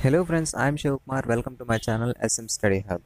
hello friends I'm Shivakumar welcome to my channel SM study hub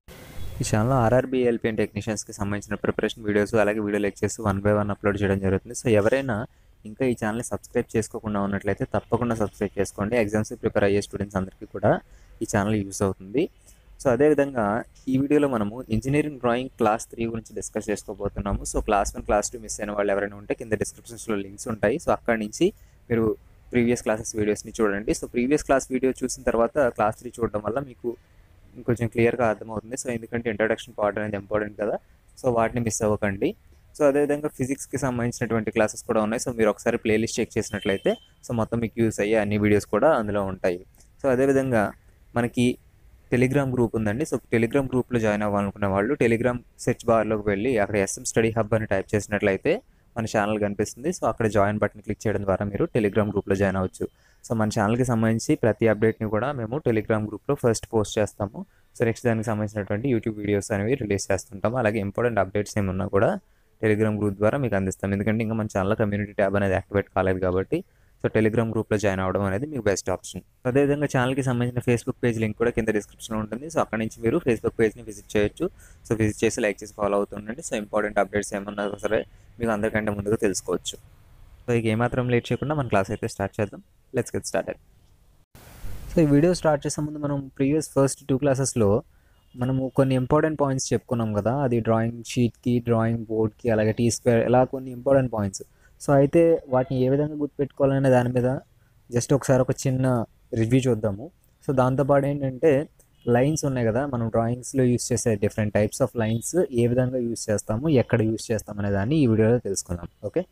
ఈ ఛానల్లో RRB LPN టెక్నీషియన్స్కి సంబంధించిన ప్రిపరేషన్ వీడియోస్ అలాగే video lectures one by one upload చేయడం జరుగుతుంది సో ఎవరైనా ఇంకా ఈ ఛానల్ని సబ్స్క్రైబ్ చేసుకోకుండా ఉన్నట్లయితే తప్పకుండా సబ్స్క్రైబ్ చేసుకోండి ఎగ్జామ్స్ ప్రిపేర్ అయ్యే స్టూడెంట్స్ అందరికీ కూడా ఈ ఛానల్ యూస్ అవుతుంది సో అదేవిధంగా ఈ వీడియోలో మనము ఇంజనీరింగ్ డ్రాయింగ్ క్లాస్ త్రీ గురించి డిస్కస్ చేసుకోబోతున్నాము so class one class two miss అయిన వాళ్ళు ఎవరైనా ఉంటే కింద డిస్క్రిప్షన్స్లో లింక్స్ ఉంటాయి సో అక్కడి నుంచి మీరు ప్రీవియస్ క్లాసెస్ వీడియోస్ని చూడండి సో ప్రీవియస్ క్లాస్ వీడియో చూసిన తర్వాత క్లాస్ త్రీ చూడడం వల్ల మీకు ఇంకొంచెం క్లియర్గా అర్థమవుతుంది సో ఎందుకంటే ఇంట్రడక్షన్ పార్ట్ అనేది ఇంపార్టెంట్ కదా సో వాటిని మిస్ అవ్వకండి సో అదేవిధంగా ఫిజిక్స్కి సంబంధించినటువంటి క్లాసెస్ కూడా ఉన్నాయి సో మీరు ఒకసారి ప్లేలిస్ట్ చెక్ చేసినట్లయితే సో మొత్తం మీకు యూస్ అయ్యే అన్ని వీడియోస్ కూడా అందులో ఉంటాయి సో అదేవిధంగా మనకి టెలిగ్రామ్ గ్రూప్ ఉందండి సో టెలిగ్రామ్ గ్రూప్లో జాయిన్ అవ్వాలనుకునే వాళ్ళు టెలిగ్రామ్ సెర్చ్ బార్లోకి వెళ్ళి అక్కడ ఎస్ఎం స్టడీ హబ్ అని టైప్ చేసినట్లయితే మన ఛానల్ కనిపిస్తుంది సో అక్కడ జాయిన్ బటన్ క్లిక్ చేయడం ద్వారా మీరు టెలిగ్రామ్ గ్రూప్లో జాయిన్ అవ్వచ్చు సో మన ఛానల్కి సంబంధించి ప్రతి అప్డేట్ని కూడా మేము టెలిగ్రామ్ గ్రూప్లో ఫస్ట్ పోస్ట్ చేస్తాము సో నెక్స్ట్ దానికి సంబంధించినటువంటి యూట్యూబ్ వీడియోస్ అనేవి రిలీజ్ చేస్తుంటాము అలాగే ఇంపార్టెంట్ అప్డేట్స్ ఏమున్నా కూడా టెలిగ్రామ్ గ్రూప్ ద్వారా మీకు అందిస్తాం ఎందుకంటే ఇంకా మన ఛానల్ కమ్యూనిటీ ట్యాబ్ అనేది యాక్టివేట్ కాలేదు కాబట్టి సో టెలిగ్రామ్ గ్రూప్లో జాయిన్ అవ్వడం అనేది మీకు బెస్ట్ ఆప్షన్ అదేవిధంగా ఛానల్కి సంబంధించిన ఫేస్బుక్ పేజ్ లింక్ కూడా కింద డిస్క్రిప్షన్లో ఉంటుంది సో అక్కడ నుంచి మీరు ఫేస్బుక్ పేజ్ని విజిట్ చేయొచ్చు సో విజిట్ చేసి లైక్ చేసి ఫాలో అవుతుండండి సో ఇంపార్టెంట్ అప్డేట్స్ ఏమన్నా సరే మీకు అందరికంటే ముందుగా తెలుసుకోవచ్చు సో ఇక ఏమాత్రం లేట్ చేయకుండా మన క్లాస్ అయితే స్టార్ట్ చేద్దాం లెట్స్ గెట్ స్టార్ట్ సో ఈ వీడియో స్టార్ట్ చేసే ముందు మనం ప్రీవియస్ ఫస్ట్ టూ క్లాసెస్లో మనము కొన్ని ఇంపార్టెంట్ పాయింట్స్ చెప్పుకున్నాం కదా అది డ్రాయింగ్ షీట్కి డ్రాయింగ్ బోర్డ్కి అలాగే టీ స్క్వేర్ ఇలా కొన్ని ఇంపార్టెంట్ పాయింట్స్ సో అయితే వాటిని ఏ విధంగా గుర్తుపెట్టుకోవాలనే దాని మీద జస్ట్ ఒకసారి ఒక చిన్న రివ్యూ చూద్దాము సో దాంతోపాటు ఏంటంటే లైన్స్ ఉన్నాయి కదా మనం డ్రాయింగ్స్లో యూస్ చేసే డిఫరెంట్ టైప్స్ ఆఫ్ లైన్స్ ఏ విధంగా యూస్ చేస్తాము ఎక్కడ యూస్ చేస్తాం అనే దాన్ని ఈ వీడియోలో తెలుసుకుందాం ఓకే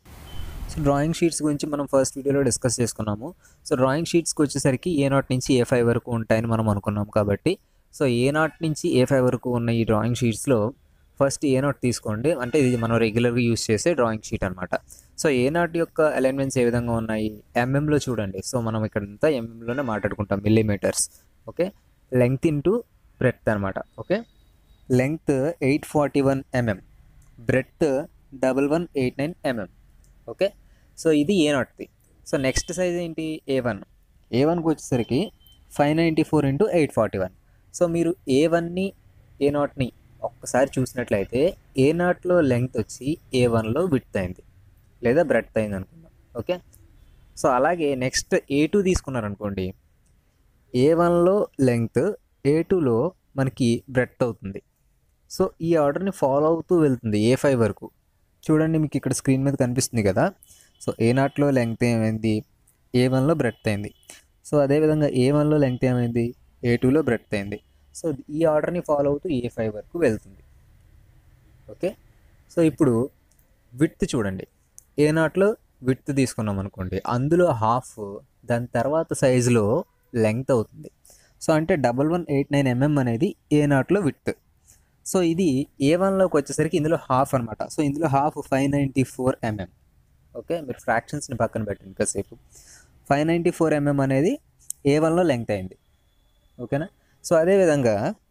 సో డ్రాయింగ్ షీట్స్ గురించి మనం ఫస్ట్ వీడియోలో డిస్కస్ చేసుకున్నాము సో డ్రాయింగ్ షీట్స్కి వచ్చేసరికి ఏ నాట్ నుంచి ఏ ఫైవ్ వరకు ఉంటాయని మనం అనుకున్నాం కాబట్టి సో ఏ నాట్ నుంచి ఏ ఫైవ్ వరకు ఉన్న ఈ డ్రాయింగ్ షీట్స్లో ఫస్ట్ ఏ నాట్ తీసుకోండి అంటే ఇది మనం రెగ్యులర్గా యూస్ చేసే డ్రాయింగ్ షీట్ అనమాట సో ఏ నాట్ యొక్క అలైన్మెంట్స్ ఏ విధంగా ఉన్నాయి ఎంఎంలో చూడండి సో మనం ఇక్కడంతా ఎంఎంలోనే మాట్లాడుకుంటాం millimetres okay length into breadth అనమాట okay length eight forty one mm breadth double one eight nine mm okay so ఇది ఏ నాట్ది సో నెక్స్ట్ సైజ్ ఏంటి ఏ వన్ ఏ వన్కి వచ్చేసరికి five ninety four into eight forty one so మీరు A వన్ని ఏ నాట్ని ఒక్కసారి చూసినట్లయితే ఏ నాట్లో లెంగ్త్ వచ్చి ఏ వన్లో విడ్త్ అయింది లేదా బ్రెడ్త్ అయింది అనుకుందాం ఓకే సో అలాగే నెక్స్ట్ ఏ టూ తీసుకున్నారనుకోండి ఏ వన్లో లెంగ్త్ ఏ టూలో మనకి బ్రెడ్త్ అవుతుంది సో ఈ ఆర్డర్ని ఫాలో అవుతూ వెళ్తుంది ఏ ఫైవ్ వరకు చూడండి మీకు ఇక్కడ స్క్రీన్ మీద కనిపిస్తుంది కదా సో ఏ నాట్లో లెంగ్త్ ఏమైంది ఏ వన్లో బ్రెడ్త్ అయింది సో అదేవిధంగా ఏ వన్లో లెంగ్త్ ఏమైంది ఏ టూలో బ్రెడ్త్ అయింది సో ఈ ఆర్డర్ని ఫాలో అవుతూ ఏ ఫైవ్ వరకు వెళ్తుంది ఓకే సో ఇప్పుడు విడ్త్ చూడండి ఏ నాట్లో విడ్త్ తీసుకున్నాం అనుకోండి అందులో హాఫ్ దాని తర్వాత సైజులో లెంగ్త్ అవుతుంది సో అంటే double one eight nine mm అనేది ఏ నాట్లో విడ్త్ సో ఇది ఏ వన్లోకి వచ్చేసరికి ఇందులో హాఫ్ అనమాట సో ఇందులో half five ninety four mm okay మీరు ఫ్రాక్షన్స్ని పక్కన పెట్టండి కాసేపు ఫైవ్ నైంటీ ఫోర్ ఎంఎం అనేది ఏ వన్లో లెంగ్త్ అయింది ఓకేనా సో అదేవిధంగా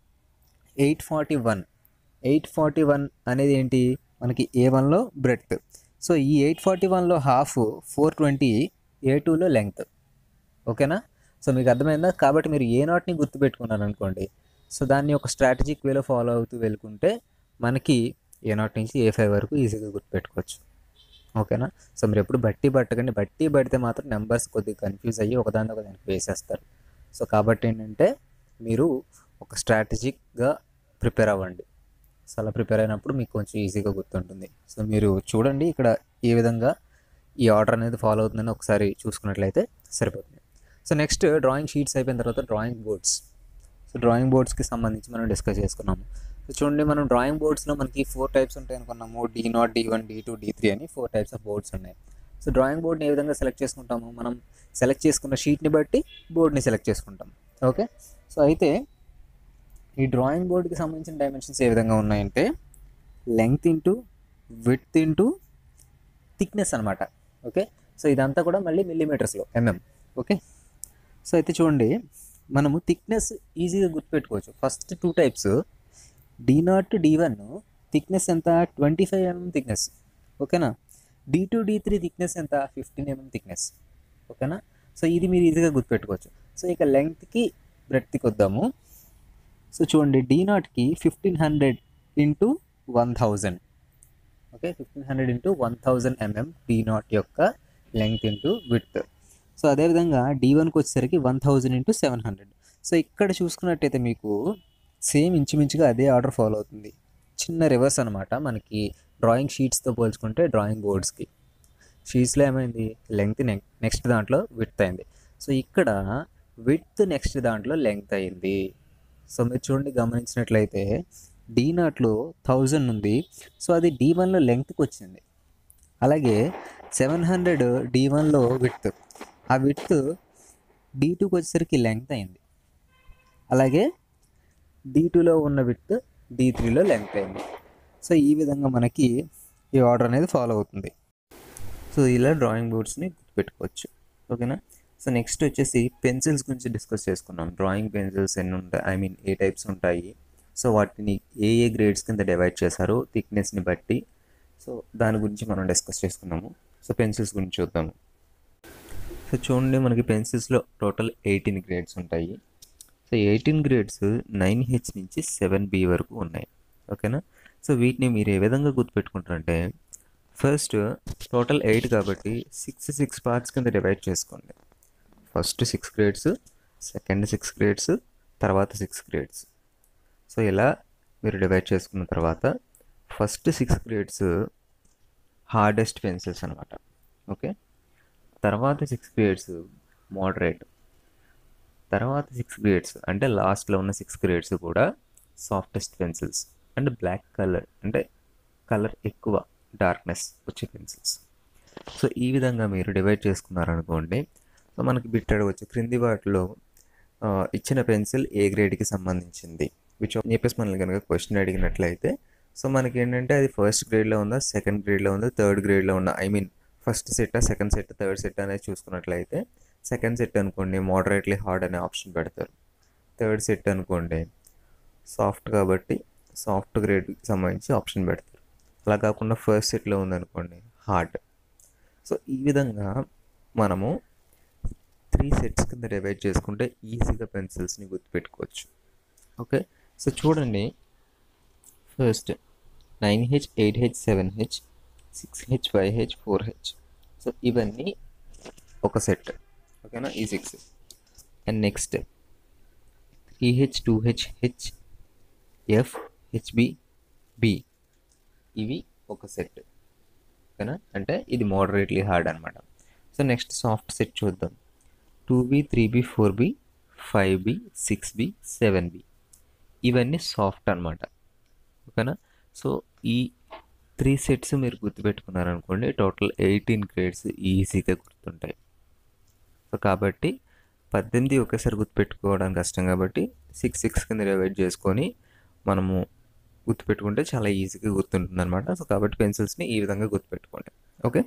eight forty one eight forty one అనేది ఏంటి మనకి ఏ వన్లో బ్రెడ్త్ సో ఈ ఎయిట్ ఫార్టీ వన్లో హాఫ్ ఫోర్ ట్వంటీ ఏ టూలో లెంగ్త్ ఓకేనా సో మీకు అర్థమైందా కాబట్టి మీరు ఏ నాట్ని గుర్తుపెట్టుకున్నారు అనుకోండి సో దాన్ని ఒక స్ట్రాటజిక్ వేలో ఫాలో అవుతూ వెళ్ళుకుంటే మనకి ఏ నాట్ నుంచి ఏ ఫైవ్ వరకు ఈజీగా గుర్తుపెట్టుకోవచ్చు ఓకేనా సో మీరు ఎప్పుడు బట్టి పట్టకండి బట్టి పడితే మాత్రం నెంబర్స్ కొద్దిగా కన్ఫ్యూజ్ అయ్యి ఒకదాని ఒకదానికి వేసేస్తారు సో కాబట్టి ఏంటంటే మీరు ఒక స్ట్రాటజిక్గా ప్రిపేర్ అవ్వండి సో అలా ప్రిపేర్ అయినప్పుడు మీకు కొంచెం ఈజీగా గుర్తుంటుంది సో మీరు చూడండి ఇక్కడ ఏ విధంగా ఈ ఆర్డర్ అనేది ఫాలో అవుతుందని ఒకసారి చూసుకున్నట్లయితే సరిపోతుంది సో నెక్స్ట్ డ్రాయింగ్ షీట్స్ అయిపోయిన తర్వాత డ్రాయింగ్ బోర్డ్స్ సో డ్రాయింగ్ బోర్డ్స్కి సంబంధించి మనం డిస్కస్ చేసుకున్నాము సో చూడండి మనం డ్రాయింగ్ బోర్డ్స్లో మనకి ఫోర్ టైప్స్ ఉంటాయి అనుకున్నాము D nought D one D two D three అని ఫోర్ టైప్స్ ఆఫ్ బోర్డ్స్ ఉన్నాయి సో డ్రాయింగ్ బోర్డ్ని ఏ విధంగా సెలెక్ట్ చేసుకుంటాము మనం సెలెక్ట్ చేసుకున్న షీట్ని బట్టి బోర్డ్ని సెలెక్ట్ చేసుకుంటాం ఓకే సో అయితే ఈ డ్రాయింగ్ బోర్డ్కి సంబంధించిన డైమెన్షన్స్ ఏ విధంగా ఉన్నాయంటే length into width into thickness అనమాట ఓకే సో ఇదంతా కూడా మళ్ళీ మిల్లీమీటర్స్లో ఎంఎం ఓకే సో అయితే చూడండి మనము థిక్నెస్ ఈజీగా గుర్తుపెట్టుకోవచ్చు first two types D nought D one thickness ఎంత ట్వంటీ ఫైవ్ ఎంఎం థిక్నెస్ ఓకేనా D two D three thickness ఎంత ఫిఫ్టీన్ ఎంఎం థిక్నెస్ ఓకేనా సో ఇది మీరు ఈజీగా గుర్తుపెట్టుకోవచ్చు సో ఇక లెంగ్త్కి బ్రెడ్త్కి వద్దాము సో చూడండి డీ నాట్కి fifteen hundred into one thousand okay fifteen hundred into one thousand mm D nought యొక్క లెంగ్త్ ఇంటూ విత్ సో అదేవిధంగా డీ వన్కి వచ్చేసరికి one thousand into seven hundred so ఇక్కడ చూసుకున్నట్టయితే మీకు సేమ్ ఇంచుమించుగా అదే ఆర్డర్ ఫాలో అవుతుంది చిన్న రివర్స్ అనమాట మనకి డ్రాయింగ్ షీట్స్తో పోల్చుకుంటే డ్రాయింగ్ బోర్డ్స్కి షీట్స్లో ఏమైంది లెంగ్త్ నెక్స్ట్ దాంట్లో విత్ అయింది సో ఇక్కడ విత్ నెక్స్ట్ దాంట్లో లెంగ్త్ అయింది సో మీరు చూడండి గమనించినట్లయితే డీ నాట్లో థౌజండ్ ఉంది సో అది డీ వన్లో లెంగ్త్కి వచ్చింది అలాగే సెవెన్ హండ్రెడ్ డీ వన్లో విత్ ఆ విత్ డీ టూకి వచ్చేసరికి లెంగ్త్ అయింది అలాగే డీ టూలో ఉన్న విత్ డీ త్రీలో లెంగ్త్ అయింది సో ఈ విధంగా మనకి ఈ ఆర్డర్ అనేది ఫాలో అవుతుంది సో ఇలా డ్రాయింగ్ బోర్డ్స్ని పెట్టుకోవచ్చు ఓకేనా సో నెక్స్ట్ వచ్చేసి పెన్సిల్స్ గురించి డిస్కస్ చేసుకున్నాం డ్రాయింగ్ పెన్సిల్స్ ఎన్ని ఉంటాయి ఐ మీన్ ఏ టైప్స్ ఉంటాయి సో వాటిని ఏ ఏ గ్రేడ్స్ కింద డివైడ్ చేశారో థిక్నెస్ని బట్టి సో దాని గురించి మనం డిస్కస్ చేసుకున్నాము సో పెన్సిల్స్ గురించి చూద్దాము సో చూడండి మనకి పెన్సిల్స్లో టోటల్ ఎయిటీన్ గ్రేడ్స్ ఉంటాయి so eighteen grades nine H నుంచి సెవెన్ బి వరకు ఉన్నాయి ఓకేనా సో వీటిని మీరు ఏ విధంగా గుర్తుపెట్టుకుంటారంటే ఫస్ట్ టోటల్ ఎయిట్ కాబట్టి సిక్స్ సిక్స్ పార్ట్స్ కింద డివైడ్ చేసుకోండి first six grades second six grades తర్వాత సిక్స్ గ్రేడ్స్ సో ఇలా మీరు డివైడ్ చేసుకున్న తర్వాత first six grades hardest pencils అనమాట ఓకే తర్వాత సిక్స్ గ్రేడ్స్ మోడరేట్ తర్వాత సిక్స్ గ్రేడ్స్ అంటే లాస్ట్లో ఉన్న సిక్స్ గ్రేడ్స్ కూడా softest pencils and black colour అంటే కలర్ ఎక్కువ డార్క్నెస్ వచ్చే పెన్సిల్స్ సో ఈ విధంగా మీరు డివైడ్ చేసుకున్నారనుకోండి సో మనకి బిట్ అడగవచ్చు క్రింది వాటిలో ఆ, ఇచ్చిన పెన్సిల్ ఏ గ్రేడ్కి సంబంధించింది విచ్ చెప్పేసి మనల్ని కనుక క్వశ్చన్ అడిగినట్లయితే సో మనకి ఏంటంటే అది ఫస్ట్ గ్రేడ్లో ఉందా సెకండ్ గ్రేడ్లో ఉందా థర్డ్ గ్రేడ్లో ఉందా I mean first set second set third set అనేది చూసుకున్నట్లయితే సెకండ్ సెట్ అనుకోండి మోడరేట్లీ హార్డ్ అనే ఆప్షన్ పెడతారు థర్డ్ సెట్ అనుకోండి సాఫ్ట్ కాబట్టి సాఫ్ట్ గ్రేడ్కి సంబంధించి ఆప్షన్ పెడతారు అలా కాకుండా ఫస్ట్ సెట్లో ఉందనుకోండి హార్డ్ సో ఈ విధంగా మనము త్రీ సెట్స్ కింద డివైడ్ చేసుకుంటే ఈజీగా పెన్సిల్స్ని గుర్తుపెట్టుకోవచ్చు ఓకే సో చూడండి first nine H eight H seven H six H five H four H so ఇవన్నీ ఒక సెట్ ఓకేనా ఈ six and next three H two H H F HB B ఇవి ఒక సెట్ ఓకేనా అంటే ఇది మోడరేట్లీ హార్డ్ అనమాట సో నెక్స్ట్ సాఫ్ట్ సెట్ చూద్దాం two B three B four B five B six B seven B ఇవన్నీ సాఫ్ట్ అనమాట ఓకేనా సో ఈ త్రీ సెట్స్ మీరు గుర్తుపెట్టుకున్నారనుకోండి టోటల్ ఎయిటీన్ గ్రేడ్స్ ఈజీగా గుర్తుంటాయి సో కాబట్టి పద్దెనిమిది ఒకేసారి గుర్తుపెట్టుకోవడానికి కష్టం కాబట్టి సిక్స్ సిక్స్ కింద డివైడ్ చేసుకొని మనము గుర్తుపెట్టుకుంటే చాలా ఈజీగా గుర్తుంటుంది అనమాట సో కాబట్టి పెన్సిల్స్ని ఈ విధంగా గుర్తుపెట్టుకోండి ఓకే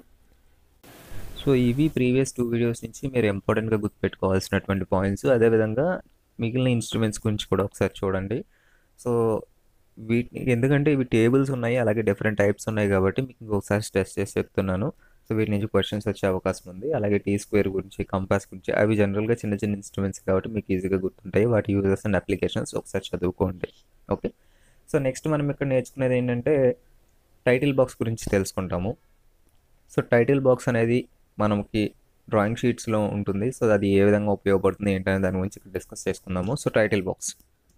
సో ఇవి ప్రీవియస్ టూ వీడియోస్ నుంచి మీరు ఇంపార్టెంట్గా గుర్తుపెట్టుకోవాల్సినటువంటి పాయింట్స్ అదేవిధంగా మిగిలిన ఇన్స్ట్రుమెంట్స్ గురించి కూడా ఒకసారి చూడండి సో వీటిని ఎందుకంటే ఇవి టేబుల్స్ ఉన్నాయి అలాగే డిఫరెంట్ టైప్స్ ఉన్నాయి కాబట్టి మీకు ఇంకొకసారి స్ట్రెస్ చేసి చెప్తున్నాను సో వీటి నుంచి క్వశ్చన్స్ వచ్చే అవకాశం ఉంది అలాగే టీ స్క్వేర్ గురించి కంపాస్ గురించి అవి జనరల్గా చిన్న చిన్న ఇన్స్ట్రుమెంట్స్ కాబట్టి మీకు ఈజీగా గుర్తుంటాయి వాటి యూజర్స్ అండ్ అప్లికేషన్స్ ఒకసారి చదువుకోండి ఓకే సో నెక్స్ట్ మనం ఇక్కడ నేర్చుకునేది ఏంటంటే టైటిల్ బాక్స్ గురించి తెలుసుకుంటాము సో టైటిల్ బాక్స్ అనేది మనకి డ్రాయింగ్ షీట్స్లో ఉంటుంది సో అది ఏ విధంగా ఉపయోగపడుతుంది ఏంటనే దాని గురించి ఇక్కడ డిస్కస్ చేసుకుందాము so title box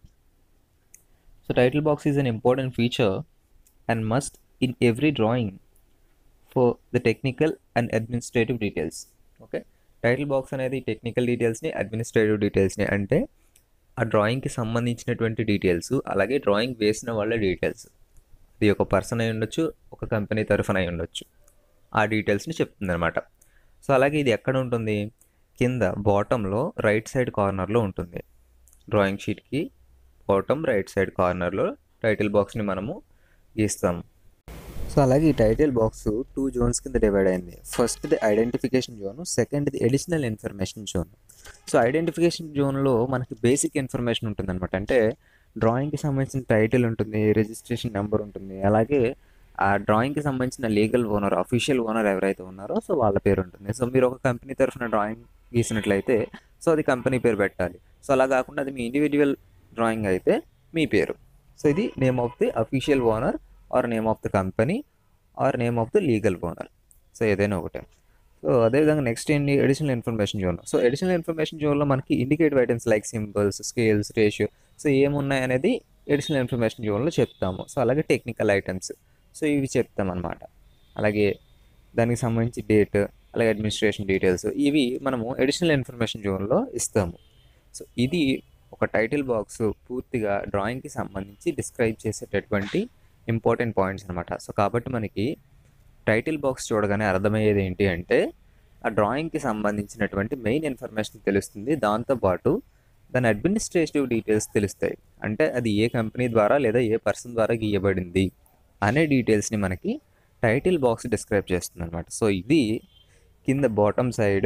so title box is an important feature and must in every drawing for the technical and administrative details okay title box అనేది టెక్నికల్ డీటెయిల్స్ని అడ్మినిస్ట్రేటివ్ డీటెయిల్స్ని అంటే ఆ డ్రాయింగ్కి సంబంధించినటువంటి డీటెయిల్స్ అలాగే డ్రాయింగ్ వేసిన వాళ్ళ డీటెయిల్స్ అది ఒక పర్సన్ అయి ఉండొచ్చు ఒక కంపెనీ తరఫున అయి ఉండొచ్చు ఆ డీటెయిల్స్ని చెప్తుంది అనమాట సో అలాగే ఇది ఎక్కడ ఉంటుంది కింద బాటంలో రైట్ సైడ్ కార్నర్లో ఉంటుంది డ్రాయింగ్ షీట్కి బాటమ్ రైట్ సైడ్ కార్నర్లో టైటిల్ బాక్స్ని మనము గీస్తాము సో అలాగే ఈ టైటిల్ బాక్స్ టూ జోన్స్ కింద డివైడ్ అయింది ఫస్ట్ది ఐడెంటిఫికేషన్ జోన్ సెకండ్ది additional information zone so identification జోన్లో మనకి బేసిక్ ఇన్ఫర్మేషన్ ఉంటుందన్నమాట అంటే డ్రాయింగ్కి సంబంధించిన టైటిల్ ఉంటుంది రిజిస్ట్రేషన్ నెంబర్ ఉంటుంది అలాగే ఆ డ్రాయింగ్కి సంబంధించిన లీగల్ ఓనర్ అఫీషియల్ ఓనర్ ఎవరైతే ఉన్నారో సో వాళ్ళ పేరు ఉంటుంది సో మీరు ఒక కంపెనీ తరఫున డ్రాయింగ్ గీసినట్లయితే సో అది కంపెనీ పేరు పెట్టాలి సో అలా కాకుండా అది మీ ఇండివిజువల్ డ్రాయింగ్ అయితే మీ పేరు సో ఇది name of the official owner or name of the company or name of the legal owner so ఏదైనా ఒకటే సో అదేవిధంగా నెక్స్ట్ ఏంటి additional information zone so additional information జోన్లో మనకి indicative items like symbols scales ratio so ఏమున్నాయి అనేది additional information జోన్లో చెప్తాము సో అలాగే టెక్నికల్ ఐటమ్స్ సో ఇవి చెప్తాం అనమాట అలాగే దానికి సంబంధించి డేట్ అలాగే అడ్మినిస్ట్రేషన్ డీటెయిల్స్ ఇవి మనము అడిషనల్ ఇన్ఫర్మేషన్ జోన్లో ఇస్తాము సో ఇది ఒక టైటిల్ బాక్స్ పూర్తిగా డ్రాయింగ్కి సంబంధించి డిస్క్రైబ్ చేసేటటువంటి ఇంపార్టెంట్ పాయింట్స్ అనమాట సో కాబట్టి మనకి టైటిల్ బాక్స్ చూడగానే అర్థమయ్యేది ఏంటి అంటే ఆ డ్రాయింగ్కి సంబంధించినటువంటి మెయిన్ ఇన్ఫర్మేషన్ తెలుస్తుంది దాంతోపాటు దాని అడ్మినిస్ట్రేటివ్ డీటెయిల్స్ తెలుస్తాయి అంటే అది ఏ కంపెనీ ద్వారా లేదా ఏ పర్సన్ ద్వారా గీయబడింది అనే డీటెయిల్స్ని మనకి టైటిల్ బాక్స్ డిస్క్రైబ్ చేస్తుంది అనమాట సో ఇది కింద బాటమ్ సైడ్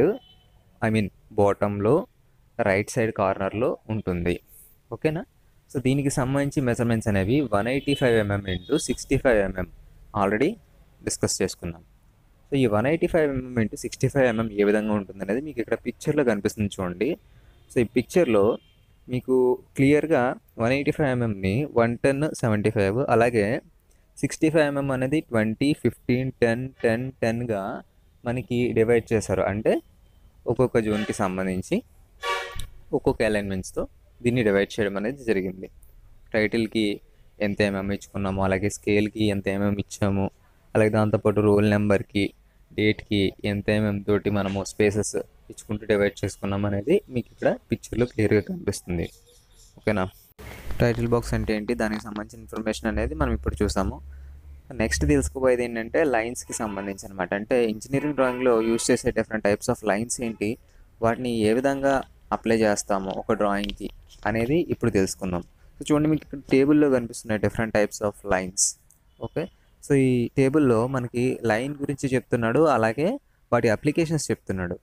ఐ మీన్ బాటంలో రైట్ సైడ్ కార్నర్లో ఉంటుంది ఓకేనా సో దీనికి సంబంధించి మెజర్మెంట్స్ అనేవి one eighty five mm into sixty five mm already discuss చేసుకున్నాం సో ఈ one eighty five mm into sixty five mm ఏ విధంగా ఉంటుంది అనేది మీకు ఇక్కడ పిక్చర్లో కనిపిస్తుంది చూడండి సో ఈ పిక్చర్లో మీకు క్లియర్గా వన్ ఎయిటీ ఫైవ్ ఎంఎంని వన్ టెన్ సెవెంటీ ఫైవ్ అలాగే సిక్స్టీ ఫైవ్ ఎంఎం అనేది ట్వంటీ ఫిఫ్టీన్ టెన్ టెన్ టెన్గా మనకి డివైడ్ చేశారు అంటే ఒక్కొక్క జోన్కి సంబంధించి ఒక్కొక్క అలైన్మెంట్స్తో దీన్ని డివైడ్ చేయడం అనేది జరిగింది టైటిల్కి ఎంత ఏమేమి ఇచ్చుకున్నాము అలాగే స్కేల్కి ఎంత ఏమేమి ఇచ్చాము అలాగే దాంతోపాటు రోల్ నెంబర్కి డేట్కి ఎంత ఏమేమి తోటి మనము స్పేసెస్ ఇచ్చుకుంటూ డివైడ్ చేసుకున్నాం అనేది మీకు ఇక్కడ పిక్చర్లో క్లియర్గా కనిపిస్తుంది ఓకేనా టైటిల్ బాక్స్ అంటే ఏంటి దానికి సంబంధించిన ఇన్ఫర్మేషన్ అనేది మనం ఇప్పుడు చూసాము నెక్స్ట్ తెలుసుకోబోయేది ఏంటంటే లైన్స్కి సంబంధించి అనమాట అంటే ఇంజనీరింగ్ డ్రాయింగ్లో యూజ్ చేసే డిఫరెంట్ టైప్స్ ఆఫ్ లైన్స్ ఏంటి వాటిని ఏ విధంగా అప్లై చేస్తాము ఒక డ్రాయింగ్కి అనేది ఇప్పుడు తెలుసుకుందాం సో చూడండి మీకు ఇక్కడ టేబుల్లో కనిపిస్తున్నాయి different types of lines okay so ఈ టేబుల్లో మనకి లైన్ గురించి చెప్తున్నాడు అలాగే వాటి అప్లికేషన్స్ చెప్తున్నాడు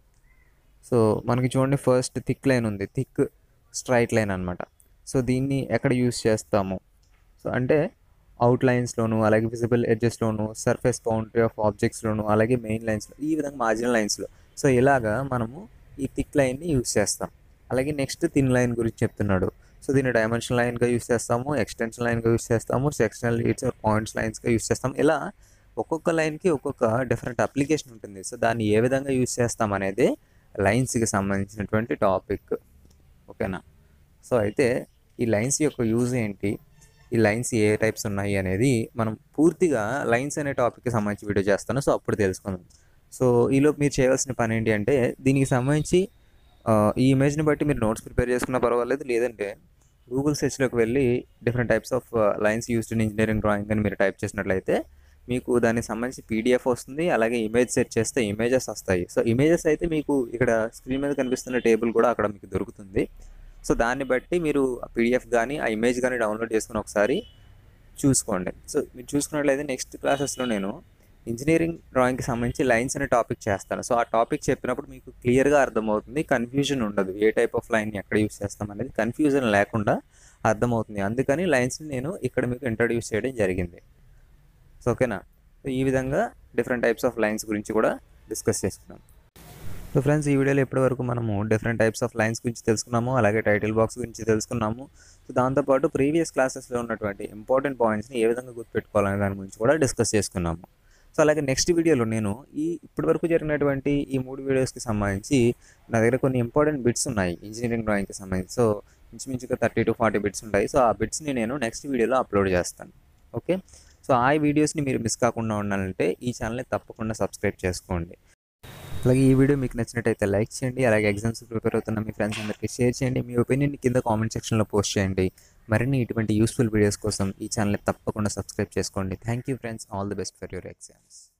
సో మనకి చూడండి ఫస్ట్ థిక్ లైన్ ఉంది థిక్ స్ట్రైట్ లైన్ అనమాట సో దీన్ని ఎక్కడ యూస్ చేస్తాము సో అంటే అవుట్ లైన్స్లోను అలాగే విజిబుల్ ఎడ్జెస్లోను సర్ఫేస్ బౌండరీ ఆఫ్ ఆబ్జెక్ట్స్లోను అలాగే మెయిన్ లైన్స్లో ఈ విధంగా మార్జినల్ లైన్స్లో సో ఇలాగా మనము ఈ థిక్ లైన్ని యూస్ చేస్తాం అలాగే నెక్స్ట్ థిన్ లైన్ గురించి చెప్తున్నాడు సో దీన్ని డైమెన్షన్ లైన్గా యూస్ చేస్తాము ఎక్స్టెన్షన్ లైన్గా యూస్ చేస్తాము సెక్షనల్ లీడ్స్ ఆర్ పాయింట్స్ లైన్స్గా యూస్ చేస్తాం ఇలా ఒక్కొక్క లైన్కి ఒక్కొక్క డిఫరెంట్ అప్లికేషన్ ఉంటుంది సో దాన్ని ఏ విధంగా యూస్ చేస్తాం అనేది లైన్స్కి సంబంధించినటువంటి టాపిక్ ఓకేనా సో అయితే ఈ లైన్స్ యొక్క యూజ్ ఏంటి ఈ లైన్స్ ఏ టైప్స్ ఉన్నాయి అనేది మనం పూర్తిగా లైన్స్ అనే టాపిక్కి సంబంధించి వీడియో చేస్తాను సో అప్పుడు తెలుసుకుందాం సో ఈలోపు మీరు చేయవలసిన పని ఏంటి అంటే దీనికి సంబంధించి ఆ, ఈ ఇమేజ్ని బట్టి మీరు నోట్స్ ప్రిపేర్ చేసుకున్నా పర్వాలేదు లేదంటే గూగుల్ సెర్చ్లోకి వెళ్ళి different types of lines used in engineering drawing అని మీరు టైప్ చేసినట్లయితే మీకు దానికి సంబంధించి పీడిఎఫ్ వస్తుంది అలాగే ఇమేజ్ సెట్ చేస్తే ఇమేజెస్ వస్తాయి సో ఇమేజెస్ అయితే మీకు ఇక్కడ స్క్రీన్ మీద కనిపిస్తున్న టేబుల్ కూడా అక్కడ మీకు దొరుకుతుంది సో దాన్ని బట్టి మీరు ఆ పీడిఎఫ్ కానీ ఆ ఇమేజ్ కానీ డౌన్లోడ్ చేసుకుని ఒకసారి చూసుకోండి సో మీరు చూసుకున్నట్లయితే నెక్స్ట్ క్లాసెస్లో నేను ఇంజనీరింగ్ డ్రాయింగ్కి సంబంధించి లైన్స్ అనే టాపిక్ చేస్తాను సో ఆ టాపిక్ చెప్పినప్పుడు మీకు క్లియర్గా అర్థమవుతుంది కన్ఫ్యూజన్ ఉండదు ఏ టైప్ ఆఫ్ లైన్ ఎక్కడ యూస్ చేస్తాం అనేది కన్ఫ్యూజన్ లేకుండా అర్థమవుతుంది అందుకని లైన్స్ని నేను ఇక్కడ మీకు ఇంట్రడ్యూస్ చేయడం జరిగింది సో ఓకేనా సో ఈ విధంగా డిఫరెంట్ టైప్స్ ఆఫ్ లైన్స్ గురించి కూడా డిస్కస్ చేసుకున్నాం సో ఫ్రెండ్స్ ఈ వీడియోలో ఇప్పటివరకు మనము డిఫరెంట్ టైప్స్ ఆఫ్ లైన్స్ గురించి తెలుసుకున్నాము అలాగే టైటిల్ బాక్స్ గురించి తెలుసుకున్నాము సో దాంతోపాటు ప్రీవియస్ క్లాసెస్లో ఉన్నటువంటి ఇంపార్టెంట్ పాయింట్స్ని ఏ విధంగా గుర్తుపెట్టుకోవాలనే దాని గురించి కూడా డిస్కస్ చేసుకున్నాము సో అలాగే నెక్స్ట్ వీడియోలో నేను ఈ ఇప్పటివరకు జరిగినటువంటి ఈ మూడు వీడియోస్కి సంబంధించి నా దగ్గర కొన్ని ఇంపార్టెంట్ బిట్స్ ఉన్నాయి ఇంజనీరింగ్ డ్రాయింగ్కి సంబంధించి సో ఇంచుమించుగా థర్టీ టు ఫార్టీ బిట్స్ ఉంటాయి సో ఆ బిట్స్ని నేను నెక్స్ట్ వీడియోలో అప్లోడ్ చేస్తాను ఓకే సో ఆ వీడియోస్ని మీరు మిస్ కాకుండా ఉండాలంటే ఈ ఛానల్ని తప్పకుండా సబ్స్క్రైబ్ చేసుకోండి అలాగే ఈ వీడియో మీకు నచ్చినట్టయితే లైక్ చేయండి అలాగే ఎగ్జామ్స్ ప్రిపేర్ అవుతున్న మీ ఫ్రెండ్స్ అందరికీ షేర్ చేయండి మీ ఒపీనియన్ కింద కామెంట్ సెక్షన్లో పోస్ట్ చేయండి మరిన్ని ఇటువంటి యూస్ఫుల్ వీడియోస్ కోసం ఈ ఛానల్ని తప్పకుండా సబ్స్క్రైబ్ చేసుకోండి thank you friends all the best for your exams